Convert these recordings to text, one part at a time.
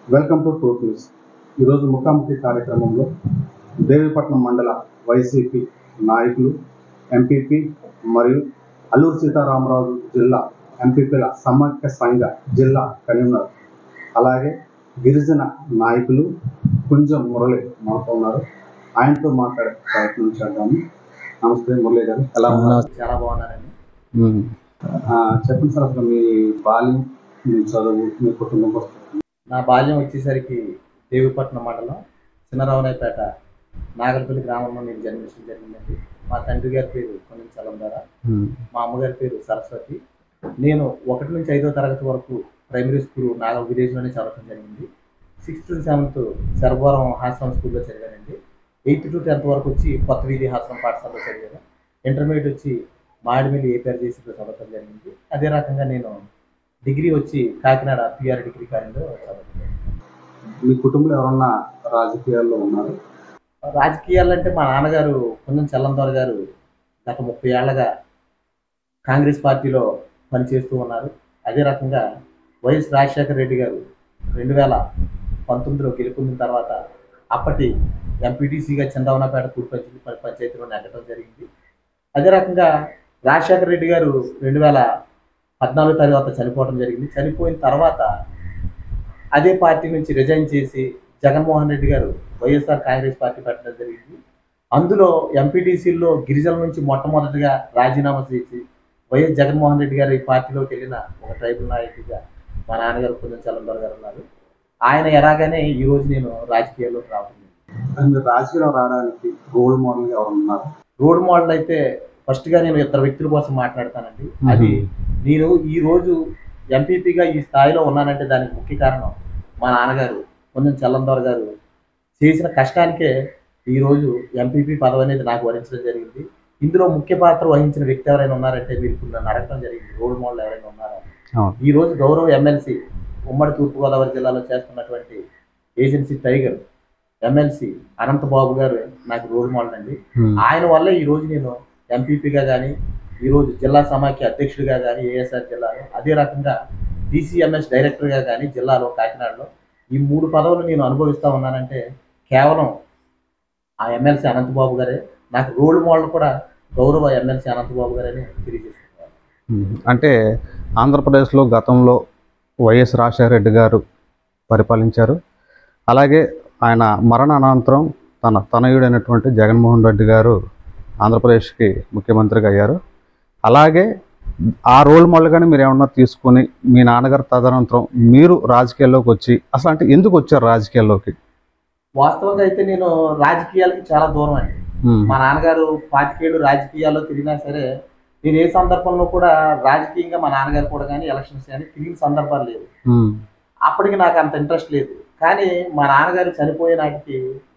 Welcome to truth news ఈరోజు ముఖాముఖి కార్యక్రమంలో దేవీపట్నం మండల వైసీపీ నాయకులు ఎంపీపీ మరియు అల్లూరు సీతారామరాజు జిల్లా ఎంపీపీల సమాఖ్య సంఘ జిల్లా కన్వీనర్ అలాగే గిరిజన నాయకులు కుంజం మురళి మనతో ఉన్నారు ఆయనతో మాట్లాడే ప్రయత్నం చేద్దాము నమస్తే మురళి గారు ఎలా ఉన్నారు చాలా బాగున్నారండి ఆ, చెప్పండి సార్ అసలు మీ బాల్యం మీ చదువు మీ కుటుంబం కోసం నా బాల్యం వచ్చేసరికి దేవిపట్నం మండలం చిన్నరావనాయపేట నాగరపల్లి గ్రామంలో నేను జన్మించడం జరిగిందండి మా తండ్రి గారి పేరు కొన్ని చలందార మా అమ్మగారి పేరు సరస్వతి నేను ఒకటి నుంచి ఐదో తరగతి వరకు ప్రైమరీ స్కూల్ నాగ విలేజ్లోనే చదవడం జరిగింది sixth to seventh Sarabhavaram hostel స్కూల్లో చదివానండి ఎయిత్ టు టెన్త్ వరకు వచ్చి కొత్త వీధి హాస్టల్ పాఠశాలలో చదివాను ఇంటర్మీడియట్ వచ్చి మాడిమిల్లి ఏపీఆర్ చేసి చదవడం జరిగింది అదే రకంగా నేను డిగ్రీ వచ్చి కాకినాడ పిఆర్ డిగ్రీ కాలేజ్లో చదవడం జరిగింది. మీ కుటుంబంలో ఎవరన్నా రాజకీయాల్లో ఉన్నారు రాజకీయాలంటే మా నాన్నగారు కొంచెం చల్లందోర గారు గత ముప్పై ఏళ్ళగా కాంగ్రెస్ పార్టీలో పనిచేస్తూ ఉన్నారు అదే రకంగా వైఎస్ రాజశేఖర రెడ్డి గారు రెండు వేల పంతొమ్మిదిలో గెలుపొందిన తర్వాత అప్పటి ఎంపీటీసీగా చందవనపేట తూర్పు పంచాయతీ పంచాయతీలో నెగ్గడం జరిగింది అదే రకంగా రాజశేఖర రెడ్డి గారు రెండు వేల పద్నాలుగు తర్వాత చనిపోవడం జరిగింది చనిపోయిన తర్వాత అదే పార్టీ నుంచి రిజైన్ చేసి జగన్మోహన్ రెడ్డి గారు వైఎస్ఆర్ కాంగ్రెస్ పార్టీ పెట్టడం జరిగింది అందులో ఎంపీటీసీల్లో గిరిజనుల నుంచి మొట్టమొదటిగా రాజీనామా చేసి వైఎస్ జగన్మోహన్ రెడ్డి గారు ఈ పార్టీలోకి వెళ్ళిన ఒక ట్రైబల్ నాయకుడిగా మా నాన్నగారు కొంచెం చలందర్ గారు ఉన్నారు ఆయన ఎలాగనే ఈ రోజు నేను రాజకీయాల్లోకి రావడం కానీ మీరు రాజకీయాల్లో రావడానికి రోల్ మోడల్ ఎవరు ఉన్నారు రోడ్ మోడల్ అయితే ఫస్ట్ గా నేను ఇద్దరు వ్యక్తుల కోసం మాట్లాడతానండి అది నేను ఈ రోజు ఎంపీపీగా ఈ స్థాయిలో ఉన్నానంటే దానికి ముఖ్య కారణం మా నాన్నగారు కొంచెం చల్లందర్ గారు చేసిన కష్టానికే ఈ రోజు ఎంపీపీ పదవి అనేది నాకు వరించడం జరిగింది ఇందులో ముఖ్య పాత్ర వహించిన వ్యక్తి ఎవరైనా ఉన్నారంటే మీరు ఇప్పుడు నన్ను అడగడం జరిగింది రోల్ మోడల్ ఎవరైనా ఉన్నారా అవును. ఈ రోజు గౌరవ ఎమ్మెల్సీ ఉమ్మడి తూర్పుగోదావరి జిల్లాలో చేస్తున్నటువంటి ఏజెన్సీ టైగర్ ఎమ్మెల్సీ అనంతబాబు గారు నాకు రోల్ మోడల్ అండి ఆయన వల్ల ఈ రోజు నేను ఎంపీపీగా కానీ ఈ రోజు జిల్లా సమాఖ్య అధ్యక్షుడిగా కానీ ఏఎస్ఆర్ జిల్లాలో అదే రకంగా డిసిఎంఎస్ డైరెక్టర్గా కానీ జిల్లాలో కాకినాడలో ఈ మూడు పదవులు నేను అనుభవిస్తా ఉన్నానంటే కేవలం ఆ ఎమ్మెల్సీ అనంతబాబు గారే నాకు రోల్ మోడల్ కూడా గౌరవ ఎమ్మెల్సీ అనంతబాబు గారని తెలియజేస్తున్నారు అంటే ఆంధ్రప్రదేశ్లో గతంలో వైఎస్ రాజశేఖర రెడ్డి గారు పరిపాలించారు అలాగే ఆయన మరణ అనంతరం తన తనయుడైనటువంటి జగన్మోహన్ రెడ్డి గారు ఆంధ్రప్రదేశ్కి ముఖ్యమంత్రిగా అయ్యారు అలాగే ఆ రోల్ మోడల్గానే మీరు ఏమన్నా తీసుకొని మీ నాన్నగారు తదనంతరం మీరు రాజకీయాల్లోకి వచ్చి అసలు అంటే ఎందుకు వచ్చారు రాజకీయాల్లోకి వాస్తవంగా అయితే నేను రాజకీయాలకి చాలా దూరం అండి ఉమ్, మా నాన్నగారు పాతికేళ్ళు రాజకీయాల్లో తిరిగినా సరే నేను ఏ సందర్భంలో కూడా రాజకీయంగా మా నాన్నగారు కూడా కానీ ఎలక్షన్స్ కానీ తిరిగిన సందర్భాలు లేవు ఉమ్, అప్పటికి నాకు అంత ఇంట్రెస్ట్ లేదు కానీ మా నాన్నగారు చనిపోయే నాటికి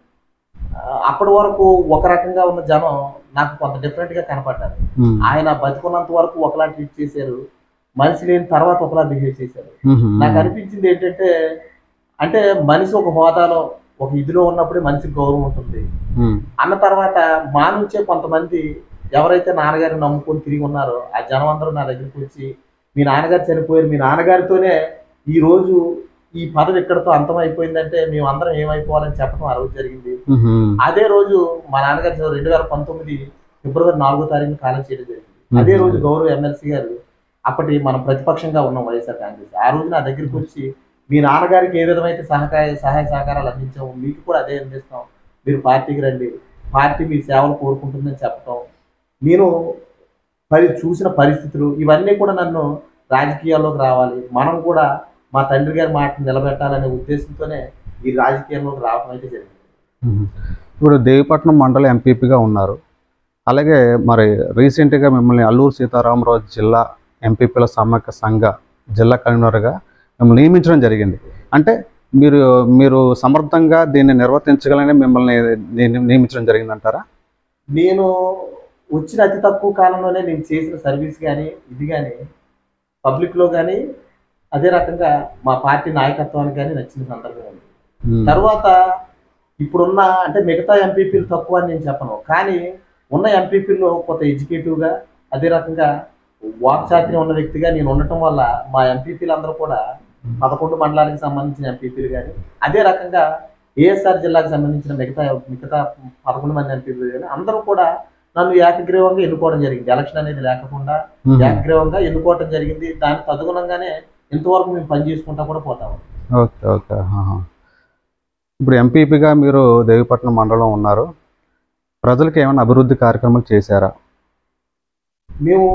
ఆ, అప్పటి వరకు ఒక రకంగా ఉన్న జనం నాకు కొంత different గా కనపడ్డారు ఉమ్, ఆయన బతుకున్నంత వరకు ఒకలా ట్రీట్ చేశారు మనిషి లేని తర్వాత ఒకలా బిహేవ్ చేశారు ఉమ్, నాకు అనిపించింది ఏంటంటే అంటే మనిషి ఒక హోదాలో ఒక ఇదిలో ఉన్నప్పుడే మనిషికి గౌరవం ఉంటుంది ఉమ్, అన్న తర్వాత మా నుంచే కొంతమంది ఎవరైతే నాన్నగారిని నమ్ముకొని తిరిగి ఉన్నారో ఆ జనం అందరూ నా దగ్గరికి వచ్చి మీ నాన్నగారు చనిపోయారు మీ నాన్నగారితోనే ఈ రోజు ఈ పదవి ఇక్కడతో అంతం అయిపోయిందంటే మేము అందరం ఏమైపోవాలని చెప్పడం ఆ రోజు జరిగింది ఉమ్, అదే రోజు మా నాన్నగారు రెండు వేల పంతొమ్మిది ఫిబ్రవరి నాలుగో తారీఖున కాలం చేయడం జరిగింది అదే రోజు గౌరవ ఎమ్మెల్సీ గారు అప్పటి మనం ప్రతిపక్షంగా ఉన్నాం వైఎస్ఆర్ కాంగ్రెస్ ఆ రోజు నా దగ్గరికి వచ్చి మీ నాన్నగారికి ఏ విధమైతే సహకార సహాయ సహకారాలు అందించాము మీకు కూడా అదే అందిస్తాం మీరు పార్టీకి రండి పార్టీ మీ సేవలు కోరుకుంటుందని చెప్పటం నేను పరి చూసిన పరిస్థితులు ఇవన్నీ కూడా నన్ను రాజకీయాల్లోకి రావాలి మనం కూడా మా తండ్రి గారి మాట నిలబెట్టాలనే ఉద్దేశంతోనే ఈ రాజకీయాల్లోకి రావడం అయితే జరిగింది మ్మ్. ఇప్పుడు దేవిపట్నం మండల ఎంపీపీగా ఉన్నారు అలాగే మరి రీసెంట్గా మిమ్మల్ని అల్లూరు సీతారామరాజు జిల్లా ఎంపీపీల సమాఖ్య సంఘ జిల్లా కన్వీనర్గా మిమ్మల్ని నియమించడం జరిగింది అంటే మీరు మీరు సమర్థంగా దీన్ని నిర్వర్తించగలనే మిమ్మల్ని నియ- నియమించడం జరిగిందంటారా నేను వచ్చిన అతి తక్కువ కాలంలోనే నేను చేసిన సర్వీస్ కానీ ఇది కానీ పబ్లిక్లో కానీ అదే రకంగా మా పార్టీ నాయకత్వానికి కానీ నచ్చిన సందర్భం ఉంది మ్మ్. తర్వాత ఇప్పుడున్న అంటే మిగతా ఎంపీపీలు తక్కువ అని నేను చెప్పను కానీ ఉన్న ఎంపీపీల్లో కొంత ఎడ్యుకేటివ్గా అదే రకంగా వాక్చాతుర్యం ఉన్న వ్యక్తిగా నేను ఉండటం వల్ల మా ఎంపీపీలు అందరూ కూడా పదకొండు మండలానికి సంబంధించిన ఎంపీపీలు కానీ అదే రకంగా ఏఎస్ఆర్ జిల్లాకు సంబంధించిన మిగతా మిగతా పదకొండు మంది ఎంపీపీలు కానీ అందరూ కూడా నన్ను ఏకగ్రీవంగా ఎన్నుకోవడం జరిగింది ఎలక్షన్ అనేది లేకుండా మ్మ్. ఏకగ్రీవంగా ఎన్నుకోవడం జరిగింది దానికి తదనుగుణంగానే ఇంతవరకు మేము పని చేసుకుంటా కూడా పోతాము ఓకే ఓకే ఆహా. ఇప్పుడు ఎంపీపీగా మీరు దేవిపట్నం మండలం ఉన్నారు ప్రజలకు ఏమైనా అభివృద్ధి కార్యక్రమాలు చేశారా మేము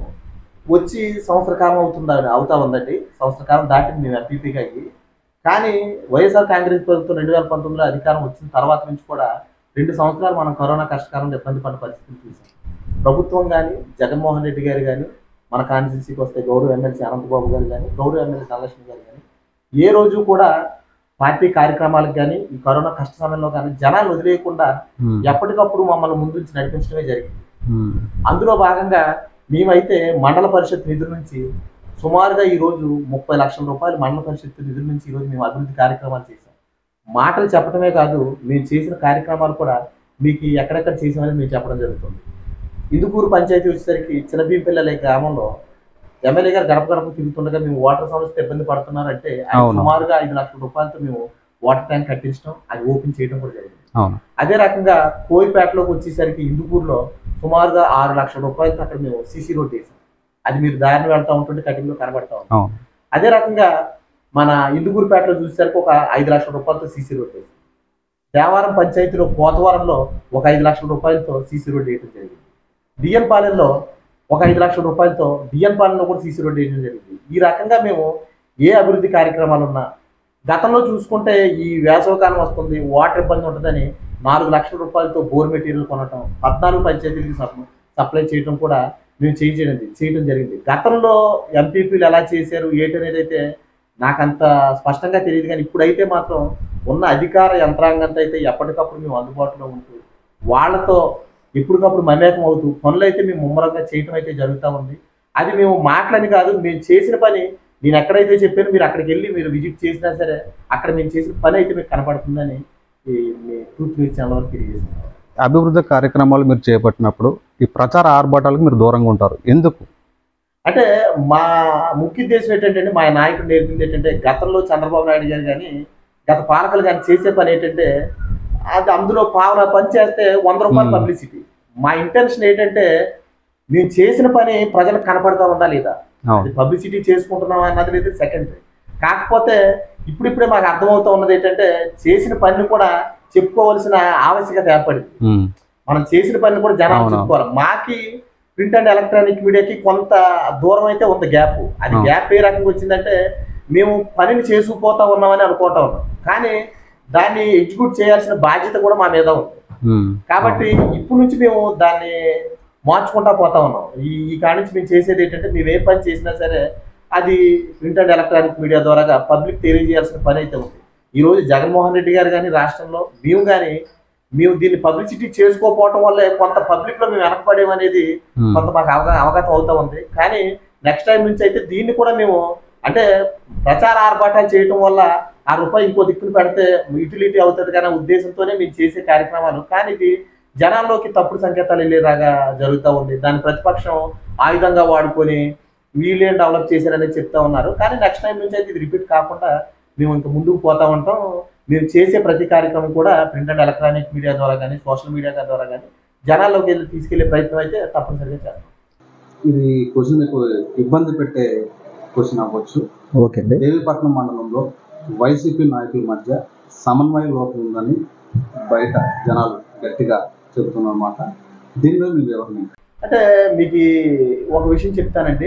వచ్చి సంవత్సర కాలం అవుతుందా అవుతా ఉందండి సంవత్సర కాలం దాటింది మేము ఎంపీపీగా అయ్యి కానీ వైఎస్ఆర్ కాంగ్రెస్ ప్రభుత్వం రెండు వేల పంతొమ్మిదిలో అధికారం వచ్చిన తర్వాత నుంచి కూడా రెండు సంవత్సరాలు మనం కరోనా కష్టకాలంలో ఇబ్బంది పడిన పరిస్థితులు చూసాం ప్రభుత్వం కానీ జగన్మోహన్ రెడ్డి గారు కానీ మన కాన్స్టిట్యూన్సీకి వస్తే గౌరవ ఎమ్మెల్సీ అనంతబాబు గారు కానీ గౌరవ ఎమ్మెల్సీ ధనలక్ష్మి గారు కానీ ఏ రోజు కూడా పార్టీ కార్యక్రమాలకు కానీ ఈ కరోనా కష్ట సమయంలో కానీ జనాలు వదిలేయకుండా మ్మ్. ఎప్పటికప్పుడు మమ్మల్ని ముందుంచి నడిపించడమే జరిగింది మ్మ్. అందులో భాగంగా మేమైతే మండల పరిషత్ నిధుల నుంచి సుమారుగా ఈ రోజు ముప్పై లక్షల రూపాయలు మండల పరిషత్ నిధుల నుంచి ఈరోజు మేము అభివృద్ధి కార్యక్రమాలు చేశాం మాటలు చెప్పడమే కాదు మేము చేసిన కార్యక్రమాలు కూడా మీకు ఎక్కడెక్కడ చేసామని మేము చెప్పడం జరుగుతుంది ఇందుకూరు పంచాయతీ వచ్చేసరికి చిన్నబీంపల్లి గ్రామంలో ఎమ్మెల్యే గారు గడప గడప తిరుగుతుండగా మేము వాటర్ సమస్య ఇబ్బంది పడుతున్నారంటే ఆయన అవును. సుమారుగా ఐదు లక్షల రూపాయలతో మేము వాటర్ ట్యాంక్ కట్టించడం అది ఓపెన్ చేయడం కూడా జరిగింది అవును అదే రకంగా కోయిపేటలోకి వచ్చేసరికి ఇందుకూరులో సుమారుగా ఆరు లక్షల రూపాయలతో అక్కడ మేము సీసీ రోడ్ వేసాం అది మీరు దారిని వెళ్తా ఉంటుంటే కటింగ్లో కనబడతా ఉంది అవును అదే రకంగా మన ఇందుకూరుపేటలో చూసేసరికి ఒక ఐదు లక్షల రూపాయలతో సీసీ రోడ్ వేసాం దేవారం పంచాయతీలో పోతవరంలో ఒక ఐదు లక్షల రూపాయలతో సీసీ రోడ్ వేయడం జరిగింది డిఎన్ పాలెంలో ఒక ఐదు లక్షల రూపాయలతో డిఎన్ పాలెంలో కూడా సీసీ రోడ్ వేయడం జరిగింది ఈ రకంగా మేము ఏ అభివృద్ధి కార్యక్రమాలు ఉన్నా గతంలో చూసుకుంటే ఈ వేసవకాలం వస్తుంది వాటర్ ఇబ్బంది ఉంటుందని నాలుగు లక్షల రూపాయలతో బోర్ మెటీరియల్ కొనటం పద్నాలుగు పంచాయతీలకి సప్- సప్లై చేయడం కూడా మేము చేయడం చేయడం జరిగింది గతంలో ఎంపీపీలు ఎలా చేశారు ఏంటనేది అయితే నాకంత స్పష్టంగా తెలియదు కానీ ఇప్పుడైతే మాత్రం ఉన్న అధికార యంత్రాంగంతో అయితే ఎప్పటికప్పుడు మేము అందుబాటులో ఉంటూ వాళ్ళతో ఎప్పటికప్పుడు మమేకం అవుతూ పనులు అయితే మేము ముమ్మరంగా చేయటం అయితే జరుగుతూ ఉంది అది మేము మాటలని కాదు మేము చేసిన పని నేను ఎక్కడైతే చెప్పానో మీరు అక్కడికి వెళ్ళి మీరు విజిట్ చేసినా సరే అక్కడ మేము చేసిన పని అయితే మీకు కనపడుతుందని ఈ మీ టూత్ న్యూస్ ఛానల్ వరకు తెలియజేస్తున్నాను అభివృద్ధి కార్యక్రమాలు మీరు చేపట్టినప్పుడు ఈ ప్రచార ఆర్భాటాలకు మీరు దూరంగా ఉంటారు ఎందుకు అంటే మా ముఖ్య ఉద్దేశం ఏంటంటే మా నాయకుడు నేర్పింది ఏంటంటే గతంలో చంద్రబాబు నాయుడు గారు కానీ గత పాలకులు కానీ చేసే పని ఏంటంటే అది అందులో పావుల పని చేస్తే వంద రూపాయల Hmm. పబ్లిసిటీ మా ఇంటెన్షన్ ఏంటంటే మేము చేసిన పని ప్రజలకు కనపడతా ఉందా లేదా అవును అది పబ్లిసిటీ చేసుకుంటున్నాం అన్నది లేదు సెకండరీ కాకపోతే ఇప్పుడిప్పుడే మాకు అర్థమవుతా ఉన్నది ఏంటంటే చేసిన పనిని కూడా చెప్పుకోవాల్సిన ఆవశ్యకత ఏర్పడింది మ్మ్. మనం చేసిన పని కూడా జనాలు అవును. చెప్పుకోవాలి మాకి ప్రింట్ అండ్ ఎలక్ట్రానిక్ మీడియాకి కొంత దూరం అయితే ఉంది గ్యాప్ అది అవును. గ్యాప్ ఏ రకంగా వచ్చిందంటే మేము పనిని చేసుకుపోతా ఉన్నామని అనుకుంటా ఉన్నాం కానీ దాన్ని ఎగ్జిక్యూట్ చేయాల్సిన బాధ్యత కూడా మా మీద ఉంది మ్మ్. కాబట్టి ఇప్పుడు నుంచి మేము దాన్ని మార్చుకుంటా పోతా ఉన్నాం ఈ ఈ కాడి నుంచి మేము చేసేది ఏంటంటే మేము ఏ పని చేసినా సరే అది ప్రింట్ అండ్ ఎలక్ట్రానిక్ మీడియా ద్వారా పబ్లిక్ తెలియజేయాల్సిన పని అయితే ఉంది ఈ రోజు జగన్మోహన్ రెడ్డి గారు కానీ రాష్ట్రంలో మేము కానీ మేము దీన్ని పబ్లిసిటీ చేసుకోకపోవటం వల్లే కొంత పబ్లిక్ లో మేము వెనకపడేమనేది మ్మ్. కొంత మాకు అవగా అవగతం అవుతా ఉంది కానీ నెక్స్ట్ టైం నుంచి అయితే దీన్ని కూడా మేము అంటే ప్రచార ఆర్భాటాలు చేయటం వల్ల ఆ రూపాయి ఇంకో దిక్కును పెడితే యూటిలిటీ అవుతుంది కానీ ఉద్దేశంతోనే మేము చేసే కార్యక్రమాలు కానీ ఇది జనాల్లోకి తప్పుడు సంకేతాలు వెళ్ళేలాగా జరుగుతూ ఉంది దాని ప్రతిపక్షం ఆయుధంగా వాడుకొని వీళ్ళేం డెవలప్ చేశారనేది చెప్తా ఉన్నారు కానీ నెక్స్ట్ టైం నుంచి అయితే ఇది రిపీట్ కాకుండా మేము ఇంకా ముందుకు పోతా ఉంటాం మేము చేసే ప్రతి కార్యక్రమం కూడా ప్రింట్ అండ్ ఎలక్ట్రానిక్ మీడియా ద్వారా కానీ సోషల్ మీడియా ద్వారా కానీ జనాల్లోకి వెళ్ళి తీసుకెళ్లే ప్రయత్నం అయితే తప్పనిసరిగా చేస్తాం ఇది క్వశ్చన్ మీకు ఇబ్బంది పెట్టే క్వశ్చన్ అవ్వచ్చు ఓకే అండి దేవీపట్నం మండలంలో వైసీపీ నాయకుల మధ్య సమన్వయ లోపం ఉందని బయట జనాలు గట్టిగా చెబుతున్నమాట దీని మీద మీ వివరణ ఏంటి? అంటే మీకు ఈ ఒక విషయం చెప్తానండి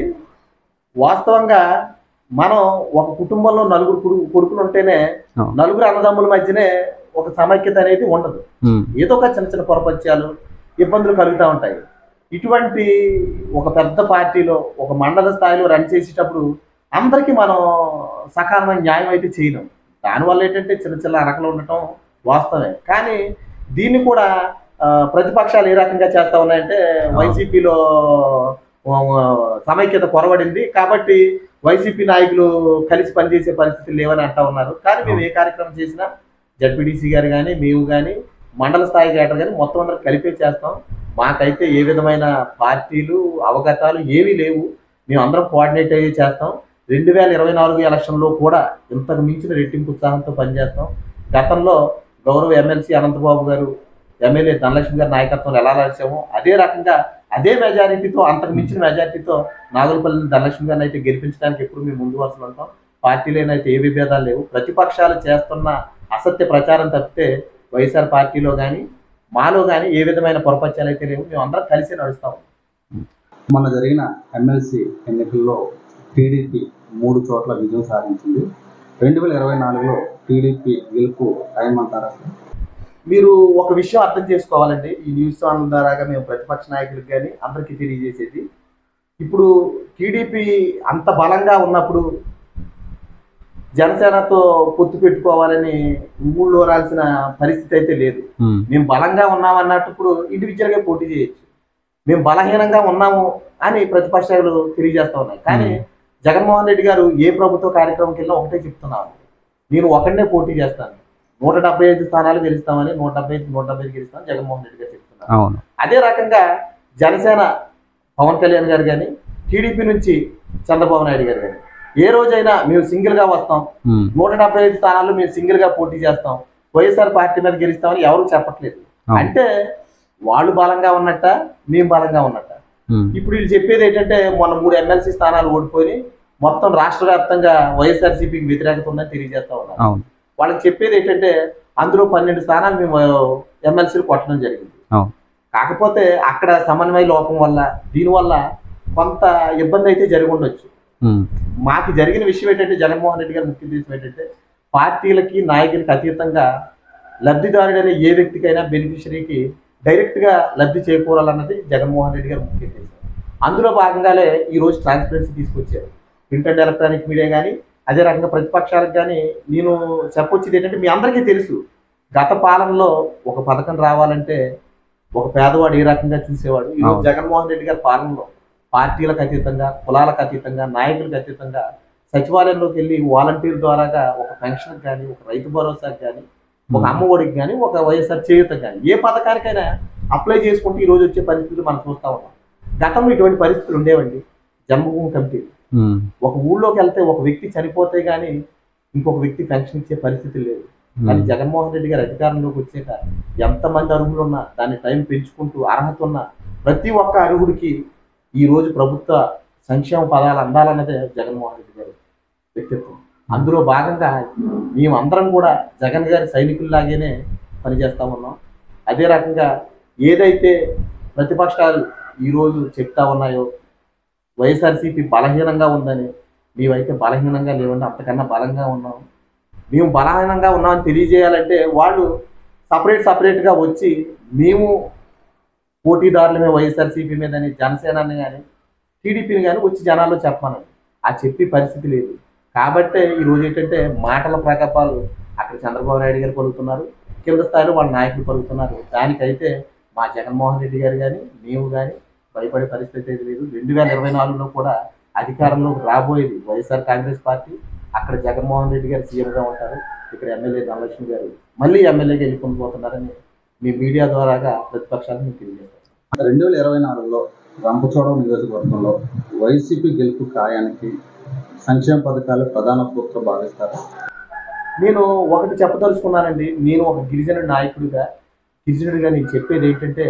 వాస్తవంగా మనం ఒక కుటుంబంలో నలుగురు కొడుకు కొడుకులు ఉంటేనే అవును. నలుగురు అన్నదమ్ముల మధ్యనే ఒక సమైక్యత అనేది ఉండదు మ్మ్. ఏదో ఒక చిన్న చిన్న పొరపత్యాలు ఇబ్బందులు కలుగుతూ ఉంటాయి ఇటువంటి ఒక పెద్ద పార్టీలో ఒక మండల స్థాయిలో రన్ చేసేటప్పుడు అందరికీ మనం సకాలమైన న్యాయం అయితే చేయలేం దానివల్ల ఏంటంటే చిన్న చిన్న అరకలు ఉండటం వాస్తవమే కానీ దీన్ని కూడా ఆ, ప్రతిపక్షాలు ఏ రకంగా చేస్తా ఉన్నాయంటే వైసీపీలో సమైక్యత కొరవడింది కాబట్టి వైసీపీ నాయకులు కలిసి పనిచేసే పరిస్థితులు లేవని అంటా ఉన్నారు కానీ మేము ఏ కార్యక్రమం చేసినా జడ్పీటీసీ గారు కానీ మేము కానీ మండల స్థాయి కేటర్ కానీ మొత్తం అందరం కలిపే చేస్తాం మాకైతే ఏ విధమైన పార్టీలు అవగతాలు ఏమీ లేవు మేము అందరం కోఆర్డినేట్ అయ్యి చేస్తాం రెండు వేల ఇరవై నాలుగు ఎలక్షన్లో కూడా ఇంతకు మించిన రెట్టింపు ఉత్సాహంతో పనిచేస్తాం గతంలో గౌరవ ఎమ్మెల్సీ అనంతబాబు గారు ఎమ్మెల్యే ధనలక్ష్మి గారి నాయకత్వంలో ఎలా నడిచామో అదే రకంగా అదే మెజారిటీతో అంతకు మించిన మెజారిటీతో నాగులపల్లి ధనలక్ష్మి గారిని అయితే గెలిపించడానికి ఎప్పుడు మేము ముందు వరుసలో ఉంటాం పార్టీలోనైతే అయితే ఏ విభేదాలు లేవు ప్రతిపక్షాలు చేస్తున్న అసత్య ప్రచారం తప్పితే వైఎస్ఆర్ పార్టీలో కానీ మాలో కానీ ఏ విధమైన పొరపత్యాలు అయితే లేవు మేము అందరం కలిసి నడుస్తాం మొన్న జరిగిన ఎమ్మెల్సీ ఎన్నికల్లో టీడీపీ మూడు చోట్ల విజయం సాధించింది రెండు వేల ఇరవై నాలుగులో టీడీపీ గెలుపు ఖాయమంటారా సార్? మీరు ఒక విషయం అర్థం చేసుకోవాలండి ఈ న్యూస్ ఛానల్ ద్వారాగా మేము ప్రతిపక్ష నాయకులకు కానీ అందరికీ తెలియజేసేది ఇప్పుడు టీడీపీ అంత బలంగా ఉన్నప్పుడు జనసేనతో పొత్తు పెట్టుకోవాలని ఊళ్ళో రాల్సిన పరిస్థితి అయితే లేదు ఉమ్, మేము బలంగా ఉన్నాం అన్నప్పుడు ఇండివిజువల్గా పోటీ చేయొచ్చు మేము బలహీనంగా ఉన్నాము అని ప్రతిపక్షాలు తెలియజేస్తా ఉన్నాయి కానీ జగన్మోహన్ రెడ్డి గారు ఏ ప్రభుత్వ కార్యక్రమంకి వెళ్ళినా ఒకటే చెప్తున్నాను నేను ఒకటే పోటీ చేస్తాను నూట డెబ్బై ఐదు స్థానాలు గెలుస్తామని నూట డెబ్బై ఐదు నూట డెబ్బై ఐదు గెలుస్తామని జగన్మోహన్ రెడ్డి గారు చెప్తున్నారు అవును అదే రకంగా జనసేన పవన్ కళ్యాణ్ గారు కానీ టీడీపీ నుంచి చంద్రబాబు నాయుడు గారు కానీ ఏ రోజైనా మేము సింగిల్ గా వస్తాం ఉమ్, నూట డెబ్బై ఐదు స్థానాల్లో మేము సింగిల్ గా పోటీ చేస్తాం వైఎస్ఆర్ పార్టీ మీద గెలుస్తామని ఎవరు చెప్పట్లేదు అవును. అంటే వాళ్ళు బలంగా ఉన్నట్ట మేము బలంగా ఉన్నట్ట ఉమ్, ఇప్పుడు వీళ్ళు చెప్పేది ఏంటంటే మొన్న మూడు ఎమ్మెల్సీ స్థానాలు ఓడిపోయి మొత్తం రాష్ట్ర వ్యాప్తంగా వైఎస్ఆర్సీపీకి వ్యతిరేకత ఉందని తెలియజేస్తా ఉన్నారు అవును వాళ్ళకి చెప్పేది ఏంటంటే అందులో పన్నెండు స్థానాలు మేము ఎమ్మెల్సీలు కొట్టడం జరిగింది అవును. కాకపోతే అక్కడ సమన్వయ లోపం వల్ల దీనివల్ల కొంత ఇబ్బంది అయితే జరిగి ఉండొచ్చు ఉమ్, మాకు జరిగిన విషయం ఏంటంటే జగన్మోహన్ రెడ్డి గారి ముఖ్య ఉద్దేశం ఏంటంటే పార్టీలకి నాయకులకి అతీతంగా లబ్ధిదారుడైన ఏ వ్యక్తికైనా బెనిఫిషరీకి డైరెక్ట్గా లబ్ధి చేకూరాలన్నది జగన్మోహన్ రెడ్డి గారి ముఖ్య ఉద్దేశం అందులో భాగంగానే ఈ రోజు ట్రాన్స్పరెన్సీ తీసుకొచ్చారు ప్రింట్ అండ్ ఎలక్ట్రానిక్ మీడియా కానీ అదే రకంగా ప్రతిపక్షాలకు కానీ నేను చెప్పొచ్చేది ఏంటంటే మీ అందరికీ తెలుసు గత పాలనలో ఒక పథకం రావాలంటే ఒక పేదవాడు ఏ రకంగా చూసేవాడు ఈ రోజు అవును. జగన్మోహన్ రెడ్డి గారి పాలనలో పార్టీలకు అతీతంగా కులాలకు అతీతంగా నాయకులకు అతీతంగా సచివాలయంలోకి వెళ్ళి వాలంటీర్ ద్వారాగా ఒక పెన్షన్ కానీ ఒక రైతు భరోసాకి కానీ ఒక ఉమ్, అమ్మ ఒడికి కానీ ఒక వైఎస్ఆర్ చేయుత కానీ ఏ పథకానికైనా అప్లై చేసుకుంటే ఈ రోజు వచ్చే పరిస్థితులు మనం చూస్తా ఉన్నాం గతంలో ఇటువంటి పరిస్థితులు ఉండేవండి జన్మభూమి కమిటీ ఉమ్, ఒక ఊళ్ళోకి వెళ్తే ఒక వ్యక్తి చనిపోతే గానీ ఇంకొక వ్యక్తి పెన్షన్ ఇచ్చే పరిస్థితి లేదు కానీ ఉమ్, జగన్మోహన్ రెడ్డి గారు అధికారంలోకి వచ్చాక ఎంతమంది అర్హులు ఉన్నా దాన్ని టైం పెంచుకుంటూ అర్హత ఉన్న ప్రతి ఒక్క అర్హుడికి ఈ రోజు ప్రభుత్వ సంక్షేమ పదాలు అందాలన్నదే జగన్మోహన్ రెడ్డి గారి వ్యక్తిత్వం అందులో భాగంగా మేమందరం కూడా జగన్ గారి సైనికుల్లాగానే పనిచేస్తా ఉన్నాం అదే రకంగా ఏదైతే ప్రతిపక్షాలు ఈరోజు చెప్తా ఉన్నాయో వైఎస్ఆర్సీపీ బలహీనంగా ఉందని మేమైతే బలహీనంగా లేవండి అంతకన్నా బలంగా ఉన్నాం మేము బలహీనంగా ఉన్నామని తెలియజేయాలంటే వాళ్ళు సపరేట్ సపరేట్గా వచ్చి మేము పోటీదారులమే వైఎస్ఆర్సీపీ మీదని జనసేనని కానీ టీడీపీని కానీ వచ్చి జనాల్లో చెప్పమనండి ఆ చెప్పే పరిస్థితి లేదు కాబట్టే ఈ రోజు ఏంటంటే మాటల ప్రకపాలు అక్కడ చంద్రబాబు నాయుడు గారు పలుకుతున్నారు కింద స్థాయిలో వాళ్ళ నాయకులు పలుకుతున్నారు దానికైతే మా జగన్మోహన్ రెడ్డి గారు కానీ మేము కానీ భయపడే పరిస్థితి అయితే లేదు రెండు వేల ఇరవై నాలుగులో కూడా అధికారంలోకి రాబోయేది వైఎస్ఆర్ కాంగ్రెస్ పార్టీ అక్కడ జగన్మోహన్ రెడ్డి గారు సీఎంగా ఉంటారు ఇక్కడ ఎమ్మెల్యే ధనలక్ష్మి గారు మళ్ళీ ఎమ్మెల్యేగా వెళ్ళిపోయి పోతున్నారని మీ మీడియా ద్వారాగా ప్రతిపక్షాలకు మీకు తెలియజేస్తారు రెండు వేల ఇరవై నాలుగులో రంపచోడవరం నియోజకవర్గంలో వైసీపీ గెలుపు ఖాయానికి సంక్షేమ పథకాలు ప్రధాన సూత్రం భావిస్తారు నేను ఒకటి చెప్పదలుచుకున్నానండి నేను ఒక గిరిజన నాయకుడిగా గిరిజనుడిగా నేను చెప్పేది ఏంటంటే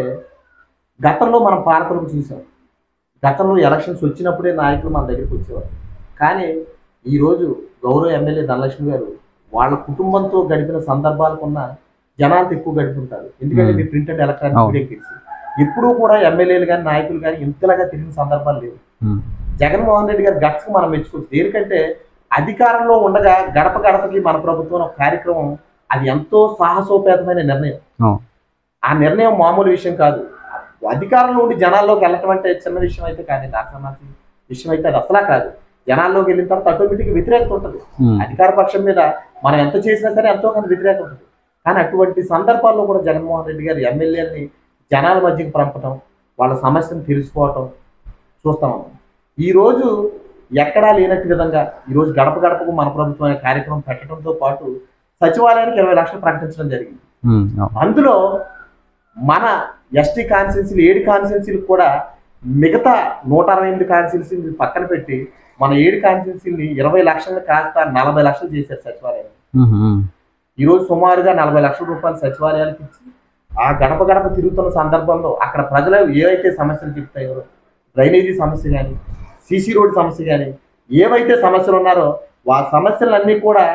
గతంలో మనం పాలకులకు చూసాం గతంలో ఎలక్షన్స్ వచ్చినప్పుడే నాయకులు మన దగ్గరికి వచ్చేవారు కానీ ఈరోజు గౌరవ ఎమ్మెల్యే ధనలక్ష్మి గారు వాళ్ళ కుటుంబంతో గడిపిన సందర్భాలకున్న జనాలతో ఎక్కువ గడుపుంటారు ఎందుకంటే Hmm. మీ ప్రింట్ అండ్ ఎలక్ట్రానిక్ అవును. మీడియా తెలిసి ఎప్పుడూ కూడా ఎమ్మెల్యేలు కానీ నాయకులు కానీ ఇంతలాగా తిరిగిన సందర్భాలు లేవు ఉమ్, జగన్మోహన్ రెడ్డి గారి గట్స్కి మనం మెచ్చుకోవచ్చు దేనికంటే అధికారంలో ఉండగా గడప గడపకి మన ప్రభుత్వం ఒక కార్యక్రమం అది ఎంతో సాహసోపేతమైన నిర్ణయం అవును. ఆ నిర్ణయం మామూలు విషయం కాదు అధికారంలో ఉండి జనాల్లోకి వెళ్ళటం అంటే చిన్న విషయం అయితే కానీ దాసనాసి విషయం అయితే అది అసలా కాదు జనాల్లోకి వెళ్ళిన తర్వాత ఆటోమేటిక్ వ్యతిరేకత ఉంటుంది ఉమ్, అధికార పక్షం మీద మనం ఎంత చేసినా సరే ఎంతో కొంత వ్యతిరేకత ఉంటుంది కానీ అటువంటి సందర్భాల్లో కూడా జగన్మోహన్ రెడ్డి గారు ఎమ్మెల్యేలని జనాల మధ్యకి పంపటం వాళ్ళ సమస్యను తెలుసుకోవటం చూస్తాం ఈ రోజు ఎక్కడా లేనట్టు విధంగా ఈ రోజు గడప గడపకు మన ప్రభుత్వం అనే కార్యక్రమం పెట్టడంతో పాటు సచివాలయానికి ఇరవై లక్షలు ప్రకటించడం జరిగింది ఉమ్, అవును. అందులో మన ఎస్టీ కాన్స్టిట్యున్సీలు ఏడు కాన్స్టిట్యున్సీలు కూడా మిగతా నూట అరవై ఎనిమిది కాన్స్టిట్యున్సీలు పక్కన పెట్టి మన ఏడు కాన్స్టిట్యున్సీని ఇరవై లక్షలు కాస్త నలభై లక్షలు చేశారు సచివాలయం ఉమ్, ఉమ్, ఈ రోజు సుమారుగా నలభై లక్షల రూపాయలు సచివాలయాలకు ఇచ్చి ఆ గడప గడప తిరుగుతున్న సందర్భంలో అక్కడ ప్రజలు ఏవైతే సమస్యలు చెప్తాయో డ్రైనేజీ సమస్య కానీ సీసీ రోడ్ సమస్య కానీ ఏవైతే సమస్యలు ఉన్నారో ఆ సమస్యలన్నీ కూడా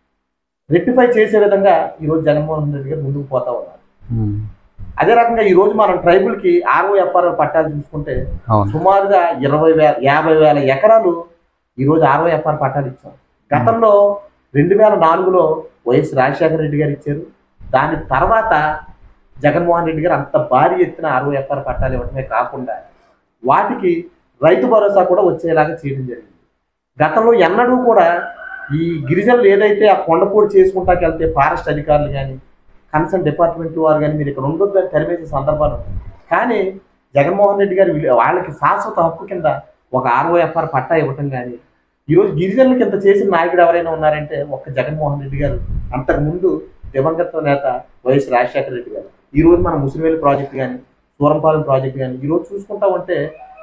రెక్టిఫై చేసే విధంగా ఈరోజు జగన్మోహన్ రెడ్డి గారు ముందుకు పోతా ఉన్నారు ఉమ్, అదే రకంగా ఈ రోజు మనం ట్రైబుల్ కి ఆర్ఓ ఎఫ్ఆర్ పట్టాలు చూసుకుంటే అవును సుమారుగా ఇరవై వేల యాభై వేల ఎకరాలు ఈ రోజు ఆర్ఓ ఎఫ్ఆర్ పట్టాలు ఇచ్చాం గతంలో రెండు వేల నాలుగులో వైఎస్ రాజశేఖర రెడ్డి గారు ఇచ్చారు దాని తర్వాత జగన్మోహన్ రెడ్డి గారు అంత భారీ ఎత్తున ఆర్ఓ ఎఫ్ఆర్ పట్టాలు ఇవ్వడమే కాకుండా వాటికి రైతు భరోసా కూడా వచ్చేలాగా చేయడం జరిగింది గతంలో ఎన్నడూ కూడా ఈ గిరిజనులు ఏదైతే ఆ కొండపూడి చేసుకుంటాకి వెళ్తే ఫారెస్ట్ అధికారులు కానీ కన్సర్న్ డిపార్ట్మెంట్ వారు కానీ మీరు ఇక్కడ ఉండొద్దని తరిమేసే సందర్భాలు ఉన్నాయి. కానీ జగన్మోహన్ రెడ్డి గారు వీళ్ళ- వాళ్ళకి శాశ్వత హక్కు కింద ఒక ఆర్ఓఎఫ్ఆర్ పట్టా ఇవ్వటం కానీ ఈరోజు గిరిజనులకు ఇంత చేసిన నాయకుడు ఎవరైనా ఉన్నారంటే ఒక్క జగన్మోహన్ రెడ్డి గారు అంతకుముందు దివంగత నేత వైఎస్ రాజశేఖర రెడ్డి గారు ఈ రోజు మన ముసిరివేలి ప్రాజెక్ట్ కానీ సూరంపాలెం ప్రాజెక్ట్ కానీ ఈరోజు చూసుకుంటా ఉంటే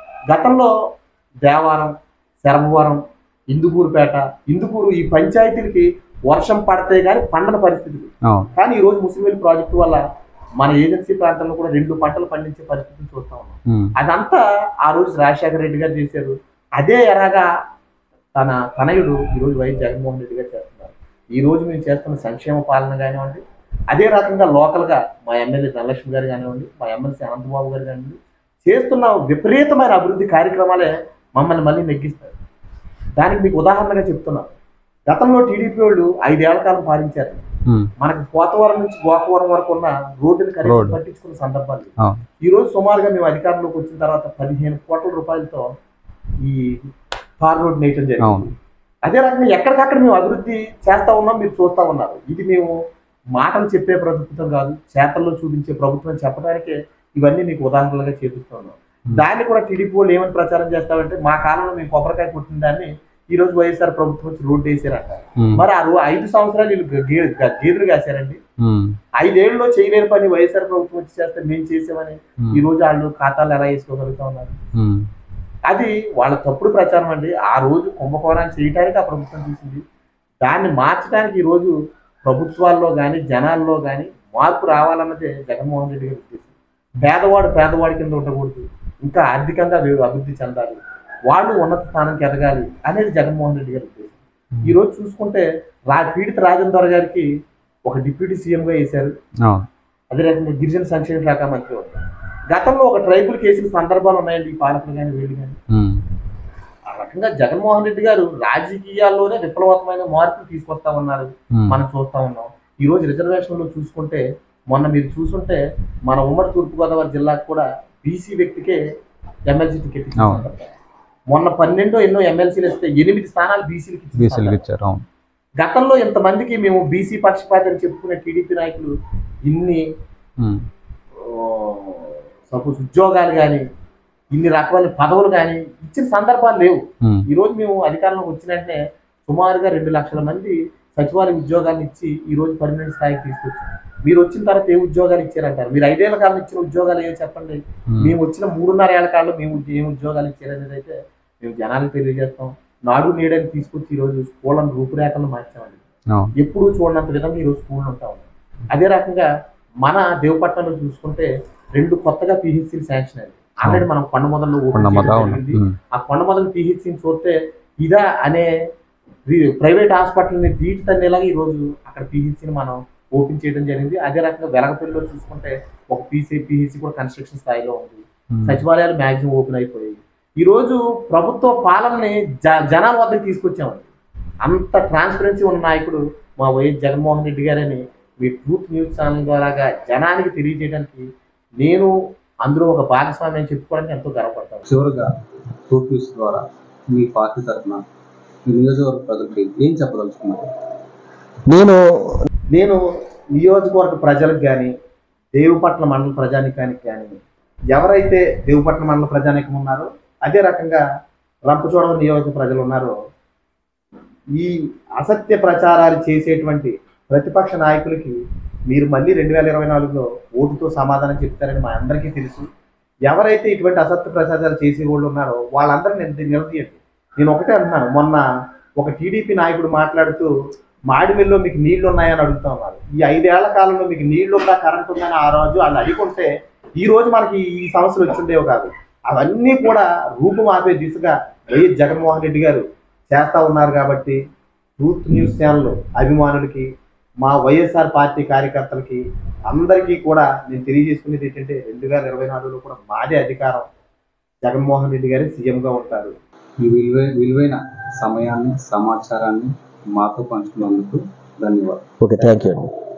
గతంలో దేవారం శరభవరం ఇందుకూరుపేట ఇందుకూరు ఈ పంచాయతీలకి వర్షం పడితే కానీ పండని పరిస్థితులు అవును కానీ ఈ రోజు ముసిరివేలి ప్రాజెక్టు వల్ల మన ఏజెన్సీ ప్రాంతంలో కూడా రెండు పంటలు పండించే పరిస్థితిని చూస్తా ఉన్నాం ఉమ్, అదంతా ఆ రోజు రాజశేఖర రెడ్డి గారు చేశారు అదే ఎలాగా తన తనయుడు ఈరోజు వైఎస్ జగన్మోహన్ రెడ్డి గారు చేస్తున్నారు ఈ రోజు మేము చేస్తున్న సంక్షేమ పాలన కానివ్వండి అదే రకంగా లోకల్గా మా ఎమ్మెల్యే ధనలక్ష్మి గారు కానివ్వండి మా ఎమ్మెల్సీ అనంతబాబు గారు కానివ్వండి చేస్తున్న విపరీతమైన అభివృద్ధి కార్యక్రమాలే మమ్మల్ని మళ్ళీ నెగ్గిస్తారు దానికి మీకు ఉదాహరణగా చెప్తున్నాను గతంలో టీడీపీ వాళ్ళు ఐదేళ్ల కాలం పాలించారు ఉమ్, మనకి కోతవరం నుంచి గోకవరం వరకు ఉన్న రోడ్డుని కనీసం రోడ్డు. పట్టించుకున్న సందర్భాలు లేవు. అవును. ఈ రోజు సుమారుగా మేము అధికారంలోకి వచ్చిన తర్వాత పదిహేను కోట్ల రూపాయలతో ఈ తార్ రోడ్ నేయటం జరిగింది అవును అదే రకంగా ఎక్కడికక్కడ మేము అభివృద్ధి చేస్తా ఉన్నాం మీరు చూస్తా ఉన్నారు ఇది మేము మాటలు చెప్పే ప్రభుత్వం కాదు చేతల్లో చూపించే ప్రభుత్వం అని చెప్పడానికే ఇవన్నీ మీకు ఉదాహరణలుగా చేపిస్తూ ఉన్నాం దాన్ని కూడా టీడీపీ వాళ్ళు ఏమని ప్రచారం చేస్తామంటే మా కాలంలో మేము కొబ్బరికాయ కొట్టిన దాన్ని ఈ రోజు వైఎస్ఆర్ ప్రభుత్వం వచ్చి రోడ్డు వేసారంట ఉమ్, మరి ఆ రో- ఐదు సంవత్సరాలు వీళ్ళు గే- గే- గేదెలు కాశారండి ఉమ్, ఐదేళ్లలో చేయలేని పని వైఎస్ఆర్ ప్రభుత్వం వచ్చి చేస్తే మేము చేసామని ఉమ్, ఈ రోజు వాళ్ళు ఖాతాలు ఎలా వేసుకోగలుగుతా ఉన్నారు ఉమ్, అది వాళ్ళ తప్పుడు ప్రచారం అండి ఆ రోజు కుంభకోణాన్ని చేయడానికి ఆ ప్రభుత్వం చూసింది దాన్ని మార్చడానికి ఈ రోజు ప్రభుత్వాల్లో కానీ జనాల్లో కానీ మార్పు రావాలన్నదే జగన్మోహన్ రెడ్డి గారి ఉద్దేశం పేదవాడు పేదవాడి కింద ఉండకూడదు ఇంకా ఆర్థికంగా వీ- అభివృద్ధి చెందాలి వాళ్ళు ఉన్నత స్థానానికి ఎదగాలి అనేది జగన్మోహన్ రెడ్డి గారి ఉద్దేశం ఈ రోజు చూసుకుంటే రా పీడిత రాజేందర్ గారికి ఒక డిప్యూటీ సీఎంగా వేశారు అవును అదే రకంగా గిరిజన సంక్షేమ శాఖ మంత్రి ఉన్నారు గతంలో ఒక ట్రైబుల్ కేసుల సందర్భాలు ఉన్నాయండి ఈ పాలకులు కానీ వీళ్ళు కానీ ఉమ్, ఆ రకంగా జగన్మోహన్ రెడ్డి గారు రాజకీయాల్లోనే విప్లవాత్మకమైన మార్పులు తీసుకొస్తా ఉన్నారు ఉమ్, మనం చూస్తా ఉన్నాం ఈ రోజు రిజర్వేషన్లో చూసుకుంటే మొన్న మీరు చూసుంటే మన ఉమ్మడి తూర్పుగోదావరి జిల్లాకు కూడా బీసీ వ్యక్తికే ఎమ్మెల్సీ టికెట్ ఇచ్చిన అవును. సందర్భం. మొన్న పన్నెండో ఎన్నో ఎమ్మెల్సీలు ఇస్తే ఎనిమిది స్థానాలు బీసీలకు ఇచ్చిన బీసీలకు సందర్భం. ఇచ్చారు అవును గతంలో ఇంతమందికి మేము బీసీ పక్షపాతి అని చెప్పుకునే టీడీపీ నాయకులు ఇన్ని ఉమ్, సపోజ్ ఉద్యోగాలు కానీ ఇన్ని రకమైన పదవులు కానీ ఇచ్చిన సందర్భాలు లేవు ఉమ్, ఈ రోజు మేము అధికారంలోకి వచ్చిన వెంటనే సుమారుగా రెండు లక్షల మంది సచివాలయ ఉద్యోగాలు ఇచ్చి ఈ రోజు పర్మనెంట్ స్థాయికి తీసుకొచ్చాం మీరు వచ్చిన తర్వాత ఏ ఉద్యోగాలు ఇచ్చారంటారు మీరు ఐదేళ్ల కాలం ఇచ్చిన ఉద్యోగాలు ఏవో చెప్పండి ఉమ్, మేము వచ్చిన మూడున్నర ఏళ్ల కాలంలో మేము ఉద్య- ఏం ఉద్యోగాలు ఇచ్చారనేది అయితే మేము జనాలకు తెలియజేస్తాం నాడు నేడని తీసుకొచ్చి ఈ రోజు స్కూళ్ళను రూపురేఖలను మార్చామండి అవును ఎప్పుడూ చూడనంత విధంగా ఈరోజు స్కూళ్ళు ఉంటా ఉన్నాయి అదే రకంగా మన దేవపట్నంలో చూసుకుంటే రెండు కొత్తగా పిహెచ్సీలు శాంక్షన్ అయింది ఆల్రెడీ మనం కొండ మొదల్లో ఓపెన్ కొండమద చేయడం అవును జరిగింది. ఉమ్, ఆ కొండ మొదలు పిహెచ్సీని చూస్తే ఇదా అనే రి- ప్రైవేట్ హాస్పిటల్ని దీటి తన్నేలాగా ఈరోజు అక్కడ పిహెచ్సీని మనం ఓపెన్ చేయడం జరిగింది అదే రకంగా వెలగపల్లిలో చూసుకుంటే ఒక పీసీ పిహెచ్సీ కూడా కన్స్ట్రక్షన్ స్థాయిలో ఉంది ఉమ్, సచివాలయాలు మ్యాక్సిమం ఓపెన్ అయిపోయాయి ఈ రోజు ప్రభుత్వ పాలనని జ జనాల వద్దకు తీసుకొచ్చామండి అంత ట్రాన్స్పరెన్సీ ఉన్న నాయకుడు మా వైఎస్ జగన్మోహన్ రెడ్డి గారని మీ ట్రూత్ న్యూస్ ఛానల్ ద్వారాగా జనానికి తెలియజేయడానికి నేను అందులో ఒక భాగస్వామి అని చెప్పుకోవడానికి ఎంతో గర్వపడతాను చివరిగా ట్రూత్ న్యూస్ ద్వారా మీ పార్టీ తరఫున మీ నియోజకవర్గ ప్రజలకి ఏం చెప్పదలుచుకున్నారు నేను నేను నియోజకవర్గ ప్రజలకు కానీ దేవుపట్ల మండల ప్రజానికానికి కానీ ఎవరైతే దేవుపట్ల మండల ప్రజానికం ఉన్నారో అదే రకంగా రంపచోడవరం నియోజక ప్రజలు ఉన్నారో ఈ అసత్య ప్రచారాలు చేసేటువంటి ప్రతిపక్ష నాయకులకి మీరు మళ్ళీ రెండు వేల ఇరవై నాలుగులో ఓటుతో సమాధానం చెప్తారని మా అందరికీ తెలుసు ఎవరైతే ఇటువంటి అసత్య ప్రచారాలు చేసే వాళ్ళు ఉన్నారో వాళ్ళందరినీ నిల- నిలదీయండి నేను ఒకటే అంటున్నాను మొన్న ఒక టీడీపీ నాయకుడు మాట్లాడుతూ మాడిమిల్లో మీకు నీళ్లు ఉన్నాయని అడుగుతా ఉన్నారు ఈ ఐదేళ్ల కాలంలో మీకు నీళ్లు ఉందా కరెంట్ ఉందని ఆ రోజు వాళ్ళు అడిగుంటే ఈ రోజు మనకి ఈ సమస్యలు వచ్చిండేవి కాదు అవన్నీ కూడా రూపుమాపే దిశగా వైఎస్ జగన్మోహన్ రెడ్డి గారు చేస్తా ఉన్నారు కాబట్టి ట్రూత్ న్యూస్ ఛానల్ అభిమానులకి మా వైఎస్ఆర్ పార్టీ కార్యకర్తలకి అందరికీ కూడా నేను తెలియజేసుకునేది ఏంటంటే రెండు వేల ఇరవై నాలుగులో కూడా మాదే అధికారం జగన్మోహన్ రెడ్డి గారే సీఎంగా ఉంటారు ఈ విలువై విలువైన సమయాన్ని సమాచారాన్ని మాతో పంచుకున్నందుకు ధన్యవాదాలు ఓకే థ్యాంక్ యూ అండి